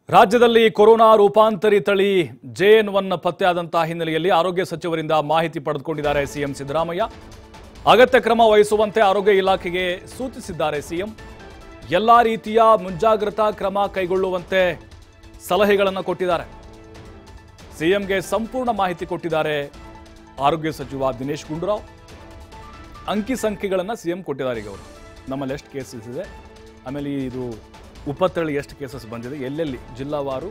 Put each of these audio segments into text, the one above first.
ರಾಜ್ಯದಲ್ಲಿ ಕೊರೋನಾ ರೂಪಾಂತರಿ ತಳಿ JN one ಪತ್ತೆಯಾದಂತಹ ಹಿನ್ನೆಲೆಯಲ್ಲಿ ಆರೋಗ್ಯ ಸಚಿವರಿಂದ ಮಾಹಿತಿ ಪಡೆದುಕೊಂಡಿದ್ದಾರೆ ಸಿಎಂ ಸಿದ್ದರಾಮಯ್ಯ ಅಗತ್ಯ ಕ್ರಮ ವಹಿಸುವಂತೆ ಆರೋಗ್ಯ ಇಲಾಖೆಗೆ ಸೂಚಿಸಿದ್ದಾರೆ ಸಿಎಂ ಎಲ್ಲಾ ರೀತಿಯ ಮುಂಜಾಗ್ರತಾ ಕ್ರಮ ಕೈಗೊಳ್ಳುವಂತೆ ಸಲಹೆಗಳನ್ನು ಕೊಟ್ಟಿದ್ದಾರೆ ಸಿಎಂಗೆ ಸಂಪೂರ್ಣ ಮಾಹಿತಿ ಕೊಟ್ಟಿದ್ದಾರೆ ಆರೋಗ್ಯ ಸಚಿವ ದಿನೇಶ್ ಗುಂಡೂರಾವ್ ಅಂಕಿ ಸಂಖ್ಯೆಗಳನ್ನು ಸಿಎಂ ಕೊಟ್ಟಿದ್ದಾರೆ ಈಗ ಅವರು ನಮ್ಮಲ್ಲಿ ಎಷ್ಟು ಕೇಸಸ್ ಇದೆ ಆಮೇಲೆ ಇದು ಉಪತಳಿ ಎಷ್ಟು ಕೇಸಸ್ ಬಂದಿದೆ ಎಲ್ಲೆಲ್ಲಿ ಜಿಲ್ಲಾವಾರು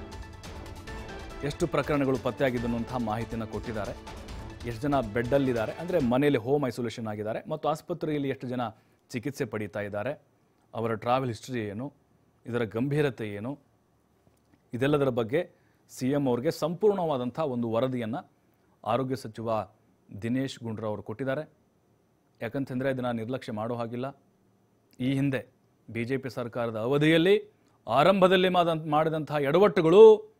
ಎಷ್ಟು ಪ್ರಕರಣಗಳು ಪತ್ತೆಯಾಗಿದ್ದು ಅನ್ನುವಂಥ ಮಾಹಿತಿಯನ್ನು ಕೊಟ್ಟಿದ್ದಾರೆ ಎಷ್ಟು ಜನ ಬೆಡ್ಡಲ್ಲಿದ್ದಾರೆ ಅಂದರೆ ಮನೆಯಲ್ಲಿ ಹೋಮ್ ಐಸೋಲೇಷನ್ ಆಗಿದ್ದಾರೆ ಮತ್ತು ಆಸ್ಪತ್ರೆಯಲ್ಲಿ ಎಷ್ಟು ಜನ ಚಿಕಿತ್ಸೆ ಪಡೀತಾ ಇದ್ದಾರೆ ಅವರ ಟ್ರಾವೆಲ್ ಹಿಸ್ಟ್ರಿ ಏನು ಇದರ ಗಂಭೀರತೆ ಏನು ಇದೆಲ್ಲದರ ಬಗ್ಗೆ ಸಿ ಎಂ ಅವ್ರಿಗೆ ಸಂಪೂರ್ಣವಾದಂಥ ಒಂದು ವರದಿಯನ್ನು ಆರೋಗ್ಯ ಸಚಿವ ದಿನೇಶ್ ಗುಂಡ್ರಾವ್ ಅವರು ಕೊಟ್ಟಿದ್ದಾರೆ ಯಾಕಂತಂದರೆ ಇದನ್ನು ನಿರ್ಲಕ್ಷ್ಯ ಮಾಡೋ ಹಾಗಿಲ್ಲ ಈ ಹಿಂದೆ ಬಿ ಜೆ ಪಿ ಸರ್ಕಾರದ ಅವಧಿಯಲ್ಲಿ ಆರಂಭದಲ್ಲಿ ಮಾದಂತ ಮಾಡಿದಂತಹ ಎಡವಟ್ಟುಗಳು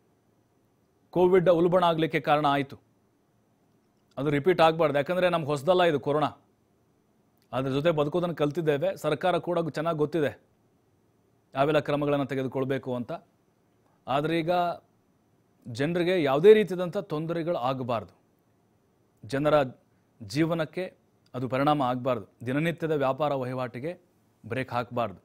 ಕೋವಿಡ್ ಉಲ್ಬಣ ಆಗಲಿಕ್ಕೆ ಕಾರಣ ಆಯಿತು ಅದು ರಿಪೀಟ್ ಆಗಬಾರ್ದು ಯಾಕಂದರೆ ನಮ್ಗೆ ಹೊಸದಲ್ಲ ಇದು ಕೊರೋನಾ ಅದ್ರ ಜೊತೆ ಬದುಕೋದನ್ನು ಕಲ್ತಿದ್ದೇವೆ ಸರ್ಕಾರ ಕೂಡ ಚೆನ್ನಾಗಿ ಗೊತ್ತಿದೆ ಯಾವೆಲ್ಲ ಕ್ರಮಗಳನ್ನು ತೆಗೆದುಕೊಳ್ಬೇಕು ಅಂತ ಆದರೆ ಈಗ ಜನರಿಗೆ ಯಾವುದೇ ರೀತಿಯಾದಂಥ ತೊಂದರೆಗಳು ಆಗಬಾರ್ದು ಜನರ ಜೀವನಕ್ಕೆ ಅದು ಪರಿಣಾಮ ಆಗಬಾರ್ದು ದಿನನಿತ್ಯದ ವ್ಯಾಪಾರ ವಹಿವಾಟಿಗೆ ಬ್ರೇಕ್ ಹಾಕಬಾರ್ದು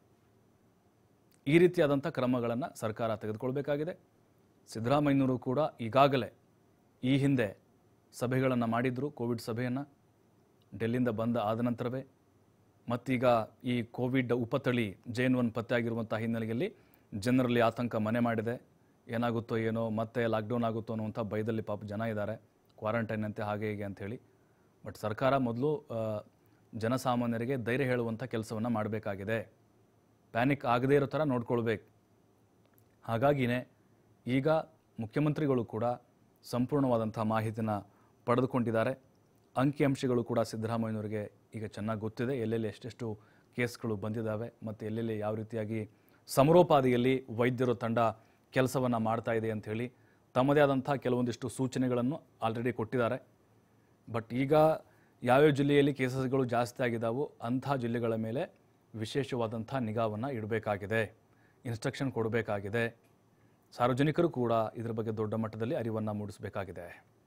ಈ ರೀತಿಯಾದಂಥ ಕ್ರಮಗಳನ್ನು ಸರ್ಕಾರ ತೆಗೆದುಕೊಳ್ಬೇಕಾಗಿದೆ ಸಿದ್ದರಾಮಯ್ಯನವರು ಕೂಡ ಈಗಾಗಲೇ ಈ ಹಿಂದೆ ಸಭೆಗಳನ್ನು ಮಾಡಿದ್ರು ಕೋವಿಡ್ ಸಭೆಯನ್ನು ಡೆಲ್ಲಿಯಿಂದ ಬಂದ ಆದ ನಂತರವೇ ಮತ್ತೀಗ ಈ ಕೋವಿಡ್ ಉಪತಳಿ ಜೈನ್ ಒನ್ ಪತ್ತೆಯಾಗಿರುವಂಥ ಹಿನ್ನೆಲೆಯಲ್ಲಿ ಜನರಲ್ಲಿ ಆತಂಕ ಮನೆ ಮಾಡಿದೆ ಏನಾಗುತ್ತೋ ಏನೋ ಮತ್ತೆ ಲಾಕ್ಡೌನ್ ಆಗುತ್ತೋ ಅನ್ನುವಂಥ ಭಯದಲ್ಲಿ ಪಾಪ ಜನ ಇದ್ದಾರೆ ಕ್ವಾರಂಟೈನ್ ಅಂತೆ ಹಾಗೆ ಹೀಗೆ ಅಂಥೇಳಿ ಬಟ್ ಸರ್ಕಾರ ಮೊದಲು ಜನಸಾಮಾನ್ಯರಿಗೆ ಧೈರ್ಯ ಹೇಳುವಂಥ ಕೆಲಸವನ್ನು ಮಾಡಬೇಕಾಗಿದೆ ಪ್ಯಾನಿಕ್ ಆಗದೇ ಇರೋ ಥರ ನೋಡ್ಕೊಳ್ಬೇಕು ಹಾಗಾಗಿನೇ ಈಗ ಮುಖ್ಯಮಂತ್ರಿಗಳು ಕೂಡ ಸಂಪೂರ್ಣವಾದಂಥ ಮಾಹಿತಿನ ಪಡೆದುಕೊಂಡಿದ್ದಾರೆ ಅಂಕಿಅಂಶಗಳು ಕೂಡ ಸಿದ್ದರಾಮಯ್ಯನವರಿಗೆ ಈಗ ಚೆನ್ನಾಗಿ ಗೊತ್ತಿದೆ ಎಲ್ಲೆಲ್ಲಿ ಎಷ್ಟೆಷ್ಟು ಕೇಸ್ಗಳು ಬಂದಿದ್ದಾವೆ ಮತ್ತು ಎಲ್ಲೆಲ್ಲಿ ಯಾವ ರೀತಿಯಾಗಿ ಸಮರೋಪಾದಿಯಲ್ಲಿ ವೈದ್ಯರ ತಂಡ ಕೆಲಸವನ್ನು ಮಾಡ್ತಾ ಇದೆ ಅಂಥೇಳಿ ತಮ್ಮದೇ ಆದಂಥ ಕೆಲವೊಂದಿಷ್ಟು ಸೂಚನೆಗಳನ್ನು ಆಲ್ರೆಡಿ ಕೊಟ್ಟಿದ್ದಾರೆ ಬಟ್ ಈಗ ಯಾವ್ಯಾವ ಜಿಲ್ಲೆಯಲ್ಲಿ ಕೇಸಸ್ಗಳು ಜಾಸ್ತಿ ಆಗಿದ್ದಾವೋ ಅಂಥ ಜಿಲ್ಲೆಗಳ ಮೇಲೆ ವಿಶೇಷವಾದಂಥ ನಿಗಾವನ್ನು ಇಡಬೇಕಾಗಿದೆ ಇನ್ಸ್ಟ್ರಕ್ಷನ್ ಕೊಡಬೇಕಾಗಿದೆ ಸಾರ್ವಜನಿಕರು ಕೂಡ ಇದರ ಬಗ್ಗೆ ದೊಡ್ಡ ಮಟ್ಟದಲ್ಲಿ ಅರಿವನ್ನು ಮೂಡಿಸಬೇಕಾಗಿದೆ